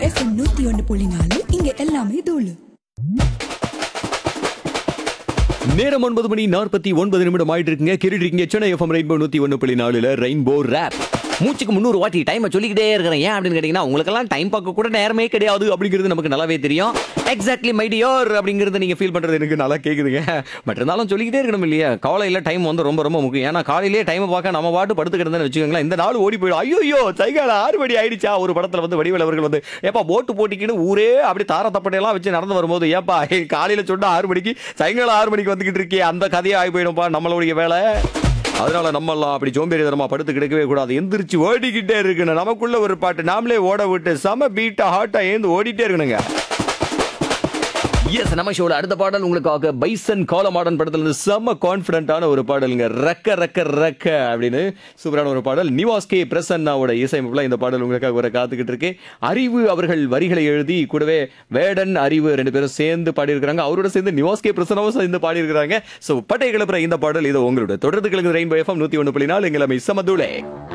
FM நூத்தி ஒன்னு புள்ளி நாலு இங்க எல்லாமே தூளு நேரம் ஒன்பது மணி நாற்பத்தி ஒன்பது நிமிடம் ஆயிட்டு இருக்குங்க கேட்டுட்டு இருக்கீங்க சென்னை எஃப்எம் ரெயின்போ நூத்தி ஒன்னு புள்ளி நாலுல ரெயின்போ ரேப் மூச்சுக்கு முந்நூறு வாட்டி டைமை சொல்லிக்கிட்டே இருக்கிறேன் ஏன் அப்படின்னு கேட்டிங்கன்னா உங்களுக்கெல்லாம் டைம் பார்க்க கூட நேரமே கிடையாது அப்படிங்கிறது நமக்கு நல்லாவே தெரியும் எக்ஸாக்ட்லி மை டியோர் அப்படிங்கிறது நீங்கள் ஃபீல் பண்ணுறது எனக்கு நல்லா கேட்குதுங்க பட் இருந்தாலும் சொல்லிக்கிட்டே இருக்கணும் இல்லையா காலையில் டைம் வந்து ரொம்ப ரொம்ப முக்கியம் ஏன்னா காலையிலேயே டைமை பார்க்க நம்ம பாட்டு படுத்துக்கிட்டு வச்சுக்கோங்களேன் இந்த நாள் ஓடி போயிடும் ஐயோ சைகால ஆறு மணி ஆயிடுச்சா ஒரு படத்தில் வந்து வடிவேல் அவர்கள் வந்து ஏப்பா போட்டு போட்டிக்கின்னு ஊரே அப்படி தார தப்பட்டையெல்லாம் வச்சு நடந்து வரும்போது ஏப்பா காலையில் சொன்னா ஆறு மணிக்கு சாயங்காலம் ஆறு மணிக்கு வந்துக்கிட்டு இருக்கே அந்த கதையை ஆகி போயிடும்ப்பா நம்மளுடைய வேலை அதனால நம்ம எல்லாம் அப்படி சோம்பேறிதனமா படுத்து கிடக்கவே கூடாது எந்திரிச்சு ஓடிக்கிட்டே இருக்கணும் நமக்குள்ள ஒரு பாட்டு நாமளே ஓட விட்டு செம பீட்டா ஹாட்டா ஏந்து ஓடிட்டே இருக்கணுங்க எஸ் நம்ம ஷோல அடுத்த பாடல் உங்களுக்காக பைசன் காலமாடன் படத்துல இருந்து செம கான்பிடண்டான ஒரு பாடலுங்க ரக்க ரக்க ரக்க அப்படின்னு சூப்பரான ஒரு பாடல் நிவாஸ் கே பிரசன்னாவோட இசையமைப்புல இந்த பாடல் உங்களுக்காக வர காத்துக்கிட்டு இருக்கு அறிவு அவர்கள் வரிகளை எழுதி கூடவே வேடன் அறிவு ரெண்டு பேரும் சேர்ந்து பாடியிருக்கிறாங்க அவரோட சேர்ந்து நிவாஸ் கே பிரசன்னாவும் சேர்ந்து பாடியிருக்கிறாங்க ஸோ பட்டை கிளப்புற இந்த பாடல் இது உங்களோட தொடர்ந்து கிழங்கு ரெயின்போ எஃப்எம் நூத்தி ஒன்று புள்ளி நாலு எங்களை சமதுளே